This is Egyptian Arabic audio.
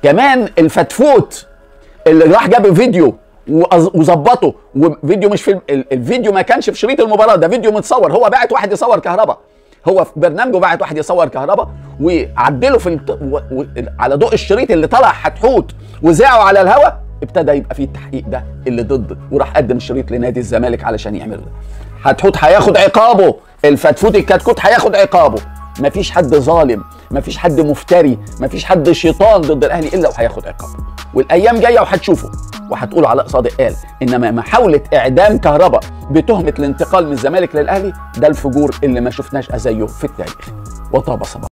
كمان الفتفوت اللي راح جاب فيديو وأز- وظبطه وفيديو مش في ال- الفيديو ما كانش في شريط المباراه ده فيديو متصور هو باعت واحد يصور كهرباء هو في برنامجه باعت واحد يصور كهرباء وعدله في الت... و... و... على ضوء الشريط اللي طلع حتحوت وذاعه على الهوا ابتدى يبقى فيه التحقيق ده اللي ضد وراح قدم الشريط لنادي الزمالك علشان يعمل ده حتحوت هياخد عقابه الفتفوت الكتكوت هياخد عقابه مفيش حد ظالم مفيش حد مفتري مفيش حد شيطان ضد الاهلي الا وهياخد عقابه والايام جايه وهتشوفوا وهتقولوا علاء صادق قال انما محاوله اعدام كهرباء بتهمه الانتقال من الزمالك للاهلي ده الفجور اللي ما شفناش زيه في التاريخ وطاب صباح